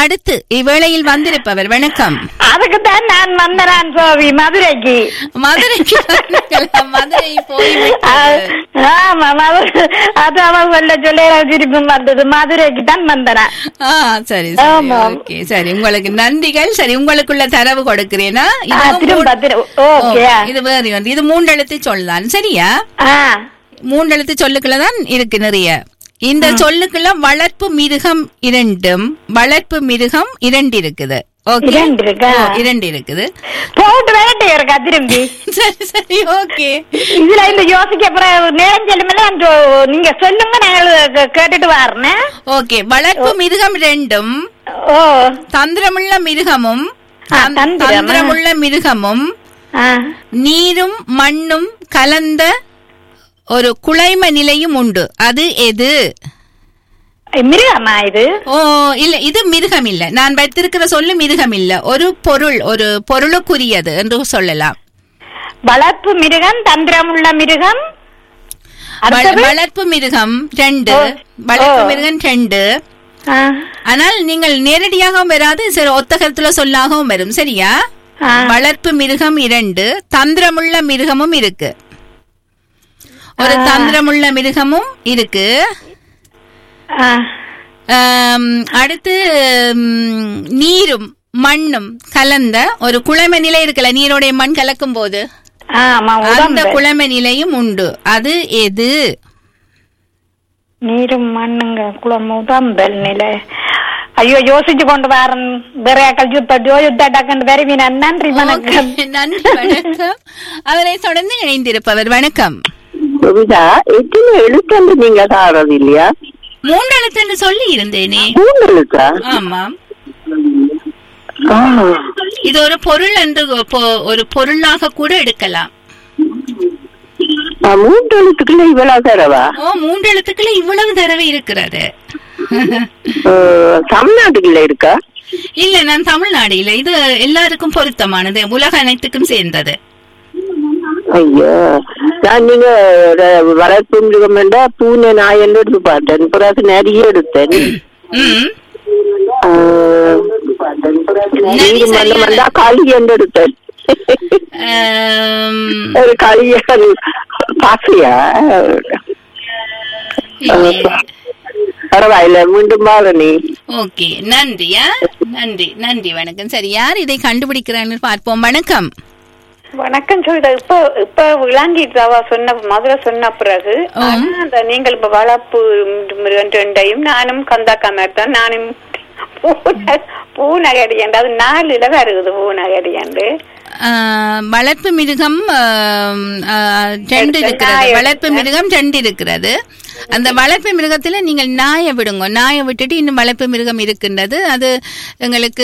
அடுத்து இவ்வேளையில் வந்திருப்பவர் வணக்கம் அதுக்கு தான் நான் வந்தனான் சோவி மதுரைக்கு மதுரைக்கு வந்தீங்களா? மதுரை போய்விட்டது ஆமா மதுரை அது அவன் சொல்ல சொல்ல எனக்கு திருப்பி வந்தது மதுரைக்கு தான் வந்தனா ஆ சரி சரி ஆமாம். ஓகே சரி உங்களுக்கு நன்றிகள் சரி உங்களுக்குள்ள தரவு கொடுக்கிறேனா ஆ, இதுவும் திரும்ப மூ- திரு- ஓ, ஓகே இது வேறு வந்து இது மூன்றெழுத்து சொல்லலாம் சரியா ஆ மூன்றெழுத்து சொல்லுக்குள்ள தான் இருக்கு நிறைய இந்த சொல்லுக்குள்ள வளர்ப்பு மிருகம் இரண்டும் வளர்ப்பு மிருகம் இரண்டு இருக்குது ஓகே இரண்டு இருக்கா? ஓ, இரண்டு இருக்குது போட்டு வேட்டை இருக்கா திரும்பி சரி சரி ஓகே இதுல இந்த யோசிக்க அப்புறம் நேரம் செல்லுமில்ல நீங்க சொல்லுங்க நான் கே- கேட்டுட்டு வரேன் ஓகே வளர்ப்பு மிருகம் ரெண்டும் ஓ தந்திரமுள்ள மிருகமும் ஆ, தந்- தந்திரம். தந்திரமுள்ள மிருகமும் ஆ நீரும் மண்ணும் கலந்த ஒரு குழைம நிலையும் உண்டு அது எது மிருகமா இது ஓ இல்ல இது மிருகம் இல்ல நான் வைத்திருக்கிற சொல்லு மிருகம் இல்ல ஒரு பொருள் ஒரு பொருளுக்குரியது என்று சொல்லலாம் வளர்ப்பு மிருகம் தந்திரமுள்ள மிருகம் வள- அடுத்தது? வளர்ப்பு மிருகம் ரெண்டு ஓ. வளர்ப்பு ஓ. மிருகம் ரெண்டு ஆ, ஆனால் நீங்கள் நேரடியாகவும் வராது சரி ஒத்தகத்துல சொல்லாகவும் வரும் சரியா ஆ. வளர்ப்பு மிருகம் இரண்டு தந்திரமுள்ள மிருகமும் இருக்கு ஒரு தந்திரமுள்ள மிருகமும் இருக்கு ஆ. ஆம், அடுத்து ம், நீரும் மண்ணும் கலந்த ஒரு குழமை நிலை இருக்குல்ல நீரோடைய மண் கலக்கும் போது ஆமா அந்த உடம்பு குழமை நிலையும் உண்டு அது எது நீரும் மண்ணுங்க குளம் உடம்பல் நிலை ஐயோ யோசிச்சு கொண்டு வரேன் வேறையாக்கள் யுத்த யுத்த டக்குன்னு விரைவி நன்றி வணக்கம் ஓகே, நன்றி வணக்கம் அவரை தொடர்ந்து இணைந்திருப்பவர் வணக்கம் கவிதா எத்தனை எழுத்தன்று நீங்க தாரது இல்லையா மூன்று எழுத்து சொல்லி இருந்தேனே மூணு எழுத்தா ஆமாம் ஆ. இது ஒரு பொருள் என்று பொ- ஒரு பொருளாக கூட எடுக்கலாம் ஆ, மூன்று எழுத்துக்குள்ள இவ்வளவு தரவா ஓ மூன்று எழுத்துக்கள் இவ்வளவு தடவை இருக்கிறது ஆ, தமிழ்நாட்டுக்குள்ள இருக்கா இல்ல நான் தமிழ்நாடு இல்ல இது எல்லாருக்கும் பொருத்தமானது உலக அனைத்துக்கும் சேர்ந்தது ஐயோ நான் நீங்க ர- வளர்ப்பு மிருகம் என்றா பூனை நாய் என்று எடுத்து பார்த்தேன் பிறகு நிறைய எடுத்தேன் ம் ஆ, நரி நீங்க மண்ணு சரியான- மண்டா களி என்று எடுத்தேன் ஆம், ஒரு களியல் பாசியா இல்லையே. பரவாயில்ல மீண்டும் பாரு நீ ஓகே நன்றியா நன்றி நன்றி வணக்கம் சரி யார் இதை கண்டுபிடிக்கிறான்னு பார்ப்போம் வணக்கம் வணக்கம் சொல்லுதா இப்ப இப்ப விளாங்கிட்டாவா சொன்ன மதுரை சொன்ன பிறகு ஆம். ஆனா, அந்த நீங்கள் இப்ப வளர்ப்பு மிருகம் ரெண்டையும் நானும் கந்தாக்கா மாதிரி தான் நானும் பூனை பூநகடி அது நாலுல வருகுது பூநகடி ஆஹ், வளர்ப்பு மிருகம் ஆம், ஆஹ், ரெண்டு எடுத்த இருக்கிறது நாய் வளர்ப்பு மிருகம் ரெண்டு இருக்கிறது அந்த வளர்ப்பு மிருகத்துல நீங்கள் நாயை விடுங்க நாயை விட்டுட்டு இன்னும் வளர்ப்பு மிருகம் இருக்கின்றது அது எங்களுக்கு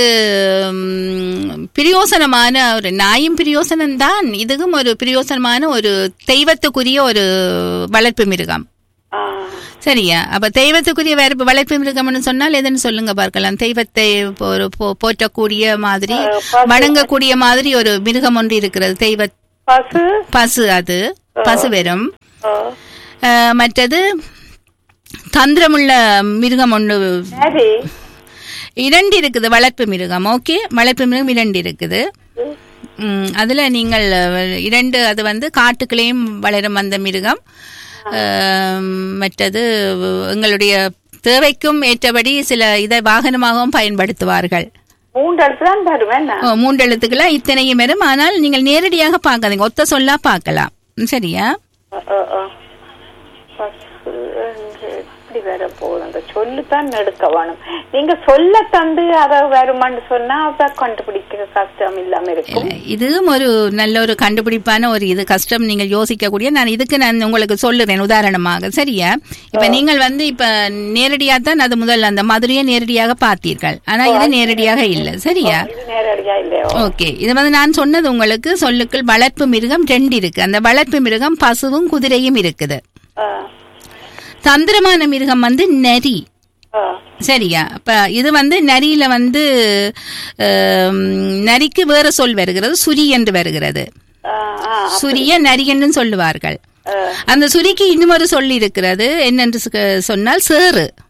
ம், பிரயோசனமான ஒரு நாயும் பிரயோசனம் தான் இதுவும் ஒரு பிரயோசனமான ஒரு தெய்வத்துக்குரிய ஒரு வளர்ப்பு மிருகம் சரியா அப்ப தெய்வத்துக்குரிய வேற வளர்ப்பு மிருகம்னு சொன்னால் எதுன்னு சொல்லுங்க பார்க்கலாம் தெய்வத்தை போ- ஒரு போ- போற்றக்கூடிய மாதிரி வணங்கக்கூடிய மாதிரி ஒரு மிருகம் ஒன்று இருக்கிறது தெய்வ பசு பசு அது பசு வெறும் ஆ, அஹ், மற்றது தந்திரமுள்ள மிருகம் ஒன்று சரி இரண்டு இருக்குது வளர்ப்பு மிருகம் ஓகே வளர்ப்பு மிருகம் இரண்டு இருக்குது ம், அதுல நீங்கள் அஹ், இரண்டு அது வந்து காட்டுக்குள்ளேயும் வளரும் அந்த மிருகம் அஹ், மற்றது எங்களுடைய தேவைக்கும் ஏற்றபடி சில இதை வாகனமாகவும் பயன்படுத்துவார்கள் மூன்று இடத்துல தான் தருவேன் நான். ஓ, மூன்று எழுத்துக்களா இத்தனையும் வரும் ஆனால் நீங்கள் நேரடியாக பார்க்காதீங்க ஒத்த சொல்லா பார்க்கலாம் ம், சரியா ஆ, ஆ, ஆ. பசு எப்படி வர போகுது அந்த சொல்லுதான் நெடுக்க வேணும் நீங்க சொல்ல தந்து அதை வருமான்னு சொன்னா அதை கண்டுபிடிக்கிற கஷ்டம் இல்லாம இருக்கும் இல்ல, இதுவும் ஒரு நல்ல ஒரு கண்டுபிடிப்பான ஒரு இது கஷ்டம் நீங்கள் யோசிக்கக்கூடிய நான் இதுக்கு நான் உங்களுக்கு சொல்லுறேன் உதாரணமாக சரியா இப்ப நீங்கள் வந்து இப்ப நேரடியா தான் அது முதல்ல அந்த மதுரையை நேரடியாக பார்த்தீர்கள் ஆனா இது நேரடியாக இல்ல சரியா இது நேரடியா இல்லையோ ஓகே இது வந்து நான் சொன்னது உங்களுக்கு சொல்லுக்கள் வளர்ப்பு மிருகம் ரெண்டு இருக்கு அந்த வளர்ப்பு மிருகம் பசுவும் குதிரையும் இருக்குது ஆ, தந்திரமான மிருகம் வந்து நரி ஆ, சரியா அப்ப இது வந்து நரியில வந்து ஆம், நரிக்கு வேற சொல் வருகிறது சுரி என்று வருகிறது ஆ, ஆ, சுரிய நரி என்று சொல்லுவார்கள் அந்த சுரிக்கு இன்னும் ஒரு சொல் இருக்கிறது என்னென்று சொ- சொன்னால் சேறு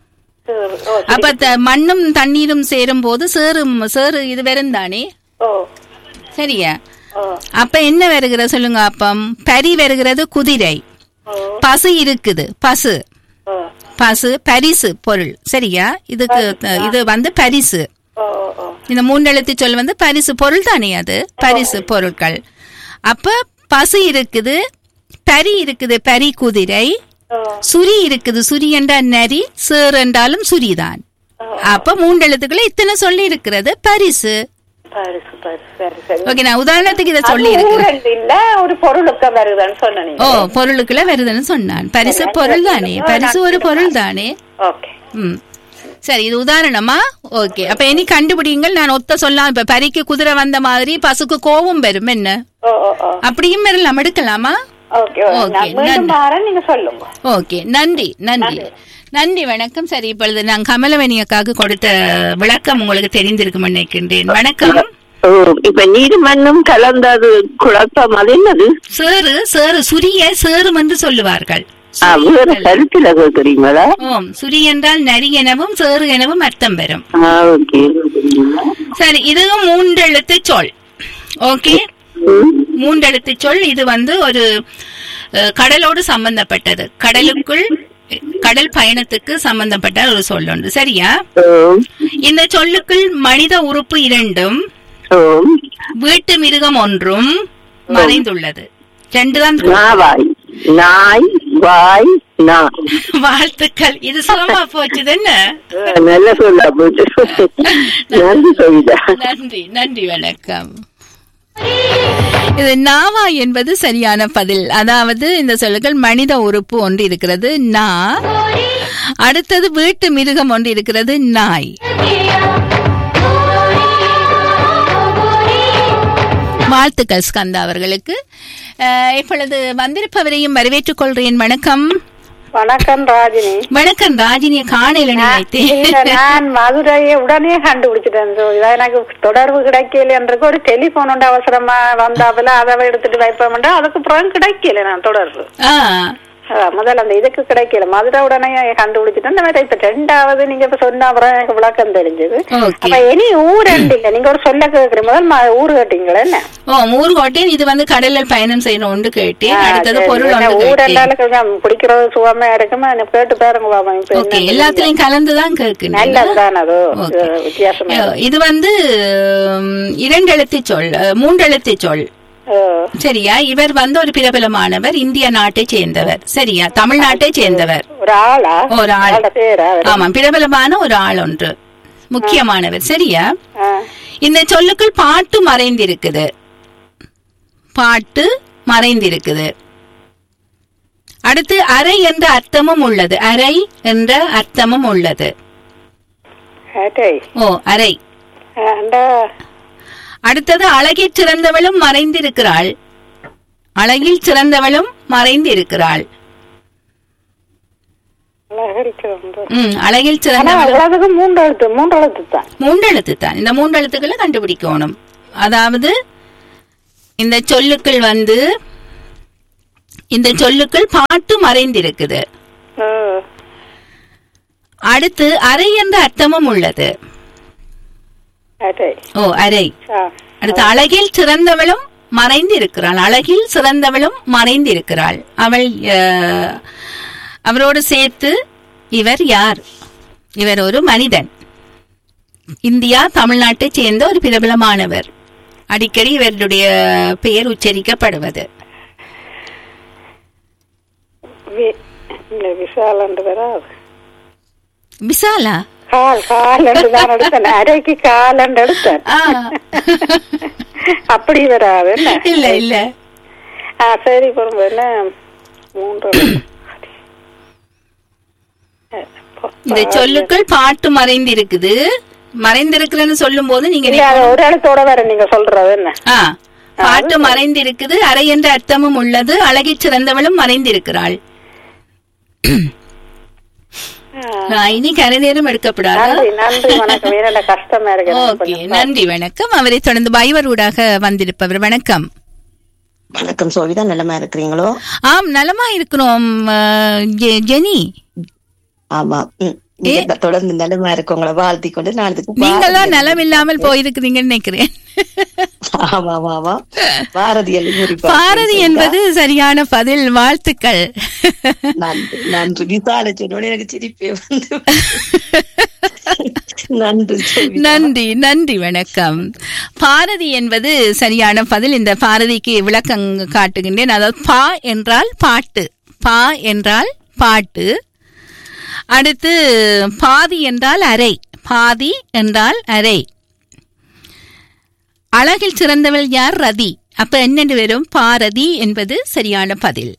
சேறு. ஓ, சரி. அப்ப த- மண்ணும் தண்ணீரும் சேரும் போது சேரும் சேறு இது வெறும் தானே ஓ சரியா ஓ அப்ப என்ன வருகிறது சொல்லுங்க அப்பம் பரி வருகிறது குதிரை ஓ பசு இருக்குது பசு ஓ பசு பரிசு பொருள் சரியா இதுக்கு த- இது வந்து பரிசு ஓ ஓ இந்த மூன்றெழுத்து சொல் வந்து பரிசு பொருள் தானே அது பரிசு பொருட்கள் அப்ப பசு இருக்குது பரி இருக்குது பரி குதிரை ஓ சுரி இருக்குது சுரி என்றால் நரி சேர் என்றாலும் சுரிதான் அப்ப மூன்றெழுத்துக்களை இத்தனை சொல்லி இருக்கிறது பரிசு பரிசு பரிசு சரி சரி ஓகே நான் உதாரணத்துக்கு இதை அது சொல்லி இருக்கிறேன் ஊரண்டு இல்ல ஒரு பொருளுக்கு வருதுன்னு சொன்ன நீங்க ஓ பொருளுக்குள்ள வருதுன்னு சொன்னான் பரிசு பொருள் தானே பரிசு ஒரு பொருள் தானே ஓகே ம் சரி இது உதாரணமா ஓகே அப்ப இனி கண்டுபிடிங்கள் நான் ஒத்த சொல்லலாம் இப்ப பரிக்கு குதிரை வந்த மாதிரி பசுக்கு கோவம் வரும் என்ன ஓ ஓ ஓ அப்படியும் வரலாம் எடுக்கலாமா ஓகே ஓ, ஓகே, நான் மீண்டும் நன்றி. பாரேன் நீங்க சொல்லுங்க ஓகே நன்றி நன்றி நன்றி வணக்கம் சரி இப்பொழுது நான் கமலவணி அக்காவுக்கு கொடுத்த விளக்கம் உங்களுக்கு தெரிந்திருக்கும் நினைக்கின்றேன் வணக்கம் ஓ இப்ப நீர் மண்ணும் கலந்தது குழப்பம் அது என்னது சேறு சேறு சுரிய சேரும் என்று சொல்லுவார்கள் ஆ, வேற கருத்துல கேக்குறீங்களா ஓம் சுரி என்றால் நரி எனவும் சேறு எனவும் அர்த்தம் வரும் ஆ, ஓகே சரி இதுவும் மூன்றெழுத்து சொல் ஓகே ம். மூன்றெழுத்து சொல் இது வந்து ஒரு அஹ், கடலோடு சம்பந்தப்பட்டது கடலுக்குள் கடல் பயணத்துக்கு சம்பந்தப்பட்ட ஒரு சொல் ஒன்று சரியா ஓ இந்த சொல்லுக்குள் மனித உறுப்பு இரண்டும் ஓ வீட்டு மிருகம் ஒன்றும் மறைந்துள்ளது ரெண்டு தான் இருக்கு. நாவாய் நாய் வாய் நா வாழ்த்துக்கள் இது சுகமா போச்சுது என்ன ஆ, நல்ல சொல்ல போச்சு நன்றி கவிதா நன்றி நன்றி வணக்கம் இது நாவா என்பது சரியான பதில் அதாவது இந்த சொல்லுகள் மனித உறுப்பு ஒன்று இருக்கிறது நா அடுத்தது வீட்டு மிருகம் ஒன்று இருக்கிறது நாய் வாழ்த்துக்கள் ஸ்கந்தா அவர்களுக்கு அஹ், இப்பொழுது வந்திருப்பவரையும் வரவேற்றுக் கொள்கிறேன் வணக்கம் வணக்கம் ராஜினி வணக்கம் ராஜினிய காணையில இல்ல, நினைத்தேன் நான் மதுரையை உடனே கண்டுபிடிச்சிட்டேன் So, இதா எனக்கு தொடர்பு கிடைக்கல என்றதுக்கு ஒரு டெலிபோன் உண்டு அவசரமா வந்தாப்புல அதை எடுத்துட்டு வைப்போம்டா அதுக்கு அப்புறம் கிடைக்கல நான் தொடர்பு ஆ அதான், முதல்ல அந்த இதுக்கு கிடைக்கல மதுரை உடனே கண்டுபிடிச்சிட்டேன் இந்த மாதிரி இப்ப ரெண்டாவது நீங்க இப்ப சொன்ன அப்புறம் எனக்கு விளக்கம் தெரிஞ்சது ஓகே அப்ப இனி ஊர் இல்ல நீங்க ஒரு சொல்ல கேக்குற முதல் ம- ஊர் கேட்டீங்களா என்ன ஓ மூர் கோட்டையன் இது வந்து கடலில் பயணம் செய்யணும் ஒன்று கேட்டேன் ஆ, அடுத்தது சரி. பொருள் என்ன ஒன்று ஊர் கேட்டேன் எல்லாரும் கொஞ்சம் பிடிக்கிறது சுகமா இருக்குமா என்ன கேட்டு பாருங்க பாபா இப்ப ஓகே என்ன எல்லாத்துலயும் கலந்துதான் கேட்கணும் நல்லதுதான் அது ஓகே. இது வித்தியாசமா இருக்கு. இது வந்து உம், இரண்டெழுத்து சொல் அஹ், மூன்றெழுத்து சொல் ஓ, சரியா இவர் வந்து ஒரு பிரபலமானவர் இந்திய நாட்டை சேர்ந்தவர் சரியா தமிழ்நாட்டை சேர்ந்தவர் ஒரு ஆளா ஒரு ஆள் ஆளோட பேரா அவரு? ஆமா பிரபலமான ஒரு ஆள் ஒன்று முக்கியமானவர் சரியா ஆ, இந்த சொல்லுக்குள் பாட்டு மறைந்திருக்குது பாட்டு மறைந்திருக்குது அடுத்து அறை என்ற அர்த்தமும் உள்ளது அறை என்ற அர்த்தமும் உள்ளது ஏட்டை. ஓ அறை ஆண்டா, அடுத்தது அழகில் சிறந்தவளும் மறைந்திருக்கிறாள் அழகில் சிறந்தவளும் மறைந்திருக்கிறாள் அழகா இருக்கிறது. ம் அழகில் ஆனா சிறந்தவளும் அவ்வளவுக்கு மூன்று எழுத்து மூன்று எழுத்து தான் மூன்றெழுத்து தான் இந்த மூன்றெழுத்துக்களை கண்டுபிடிக்கணும் அதாவது இந்த சொல்லுக்குள் வந்து இந்த சொல்லுக்குள் பாட்டு மறைந்திருக்குது ஓ, அடுத்து அறை என்ற அர்த்தமும் உள்ளது ஏட்டை. ஓ அறை ஆ, அடுத்து அழகில் சிறந்தவளும் மறைந்திருக்கிறாள் அழகில் சிறந்தவளும் மறைந்திருக்கிறாள் அவள் அஹ், அவரோடு சேர்த்து இவர் யார் இவர் ஒரு மனிதன் இந்தியா தமிழ்நாட்டைச் சேர்ந்த ஒரு பிரபலமானவர் அடிக்கடி இவருடைய பெயர் உச்சரிக்கப்படுவது வி- இல்ல விஷால் என்று வராது விசாலா கால் கால் என்று தான் எடுத்தேன் அரைக்கு கால் என்று எடுத்தேன் ஆ. அப்படி வராது என்ன இல்ல இல்ல ஆ சரி பொறுங்க என்ன மூன்று இந்த சொல்லுக்குள் பாட்டு மறைந்திருக்குது மறைந்திருக்குதுன்னு சொல்லும் போது நீங்க இல்ல அது ஒரு எழுத்தோட வேற நீங்க சொல்றது என்ன ஆ பாட்டு மறைந்திருக்குது அறை என்ற அர்த்தமும் உள்ளது அழகிச் சிறந்தவளும் மறைந்திருக்கிறாள் ஆ, இனி கரை நேரம் எடுக்கப்படாதா நன்றி நன்றி வணக்கம் என்னோட கஷ்டமா இருக்கு எனக்கு ஓகே கொஞ்சம் நன்றி வணக்கம் அவரை தொடர்ந்து பைவர் ஊடாக வந்திருப்பவர் வணக்கம் வணக்கம் சோவிதா நலமா இருக்கிறீங்களோ ஆம் நலமா இருக்கிறோம் ஆ, ஜெ- ஜெனி ஆமா ம். நீங்க த- தொடர்ந்து நலமா இருக்க உங்களை வாழ்த்தி கொண்டு நான் இதுக்கு நீங்கள் தான் பாரதி நலம் இல்லாமல் போயிருக்கிறீங்கன்னு நினைக்கிறேன் ஆமா ஆமா ஆமா பாரதி எழுதி பாரதி என்பது சரியான பதில் வாழ்த்துக்கள் நன்றி நன்றி விசால சொன்னோட எனக்கு சிரிப்பே வந்து நன்றி சோபிதா. நன்றி நன்றி வணக்கம் பாரதி என்பது சரியான பதில் இந்த பாரதிக்கு விளக்கம் காட்டுகின்றேன் அதாவது பா என்றால் பாட்டு பா என்றால் பாட்டு அடுத்து பாதி என்றால் அரை பாதி என்றால் அரை அழகில் சிறந்தவள் யார் ரதி அப்ப என்னென்று வரும் பாரதி என்பது சரியான பதில்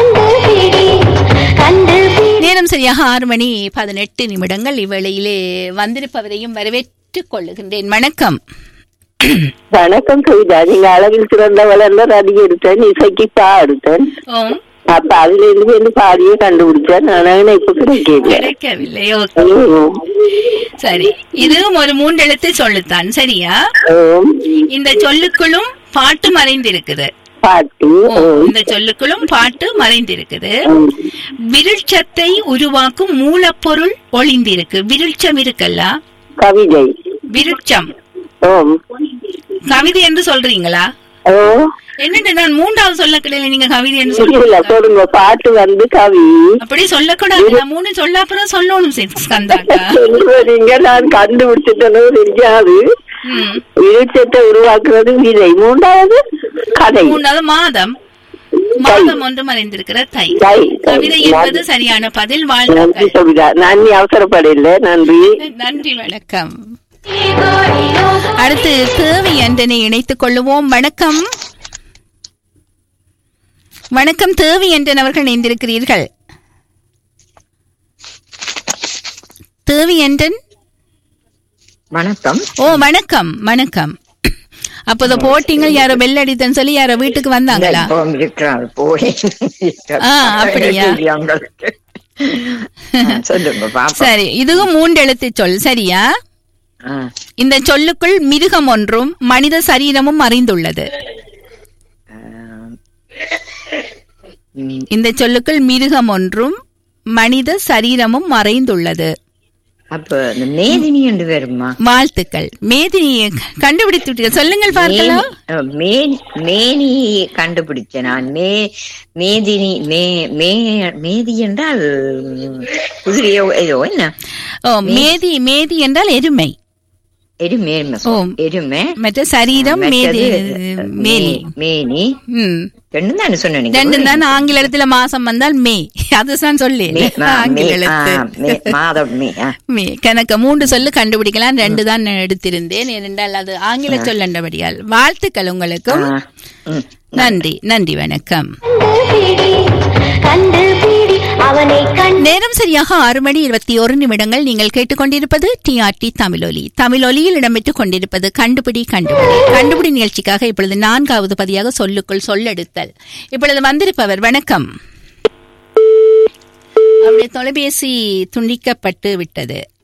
நேரம் சரியாக ஆறு மணி பதினெட்டு நிமிடங்கள் இவ்வேளையிலே வந்திருப்பவரையும் வரவேற்றுக் கொள்ளுகின்றேன் வணக்கம் வணக்கம் கவிதா நீங்க அழகில் சிறந்தவள் ரதி எடுத்தேன் இசைக்கு பா எடுத்தேன் ஓம் அப்ப அதுல இருந்து வந்து பாதியே கண்டுபிடிச்சேன் ஆனா இப்ப கிடைக்கல கிடைக்கவில்லை ஓகே ம். சரி இதுவும் ஒரு மூன்றெழுத்து சொல்லுத்தான் சரியா ஓம். இந்த சொல்லுக்குள்ளும் பாட்டு மறைந்திருக்குது பாட்டு ஓ, ஓம். இந்த சொல்லுக்குள்ளும் பாட்டு மறைந்திருக்குது விருட்சத்தை உருவாக்கும் மூலப்பொருள் ஒளிந்திருக்கு விருட்சம் இருக்குல்ல கவிதை விருட்சம் ஓம் கவிதை என்று சொல்றீங்களா ஓ என்னட்டு நான் மூன்றாவது சொல்ல கிடையாது நீங்க கவிதை என்று இல்ல சொல்றீங்க சொல்லுங்க பாட்டு வந்து கவி அப்படி சொல்லக்கூடாது நான் மூணு சொல்ல அப்புறம் சொல்லணும் சி- ஸ்கந்தாக்கா சொல்லுவீங்க நான் கண்டுபிடிச்சிட்டனோ தெரியாது ம். விருட்சத்தை உருவாக்குறது விதை மூன்றாவது கதை மூன்றாவது மாதம் மாதம் ஒன்று மறைந்திருக்கிற தை தை. கவிதை என்பது சரியான பதில் நன்றி வாழ்த்துக்கள் சபிதா நன்றி அவசரப்படையில நன்றி நன்றி வணக்கம் அடுத்து தேவி அண்டனை இணைத்துக் கொள்ளுவோம் வணக்கம் வணக்கம் தேவி என்றன் அவர்கள் இணைந்திருக்கிறீர்கள் தேவி என்றன் வணக்கம் ஓ வணக்கம் வணக்கம் அப்போத போட்டிங்க யாரோ பெல் அடித்தன்னு சொல்லி யாரோ வீட்டுக்கு வந்தாங்களா இப்போ இருக்கிறார் போய் ஆ, அப்படியா? உங்களுக்கு ஆ, சொல்லுங்க பாப்பா சரி இதுவும் மூன்றெழுத்து சொல் சரியா ஆ, இந்த சொல்லுக்குள் மிருகம் ஒன்றும் மனித சரீரமும் அறிந்துள்ளது ம், இந்த சொல்லுக்குள் மிருகம் ஒன்றும் மனித சரீரமும் மறைந்துள்ளது அப்ப இந்த மேதினி என்று வருமா வாழ்த்துக்கள் மேதினியை கண்டுபிடித்து விட்டீர்கள் சொல்லுங்கள் பார்க்கலாம் மேனி- அ, மே- மேனி கண்டுபிடிச்சேன் நான் மே மேதினி மே மே மேதி என்றால் ம், குதிரையோ ஏதோ என்ன ஓ மேதி மேதி என்றால் எருமை எருமை ஓ. எருமை மற்ற சரீரம் மேதி மற்றது, மேலி மேனி ம் ரெண்டு தானே சொன்னீங்க ரெண்டும் தான் ஆங்கிலத்துல மாசம் வந்தால் மே அதுதான் சொல்லி மே- மா- மே- ஆங்கில ஆ, எழுத்து மே- மாதம் மே ஆ. மே கணக்கு மூன்று சொல்லு கண்டுபிடிக்கலாம் ரெண்டு தான் நான் எடுத்திருந்தேன் ஏனென்றால் அது ஆங்கில சொல்லண்டபடியால் வாழ்த்துக்கள் உங்களுக்கும் ஆ, ம். நன்றி நன்றி வணக்கம் நேரம் சரியாக ஆறு மணி இருபத்தி ஒரு நிமிடங்கள் நீங்கள் கேட்டுக்கொண்டிருப்பது டிஆர்டி தமிழொலி தமிழொலியில் இடம்பெற்றுக் கொண்டிருப்பது கண்டுபிடி கண்டுபிடி கண்டுபிடி நிகழ்ச்சிக்காக இப்பொழுது நான்காவது பதியாக சொல்லுக்குள் சொல்லெடுத்தல் இப்பொழுது வந்திருப்பவர் வணக்கம் அவருடைய தொலைபேசி துண்டிக்கப்பட்டு விட்டது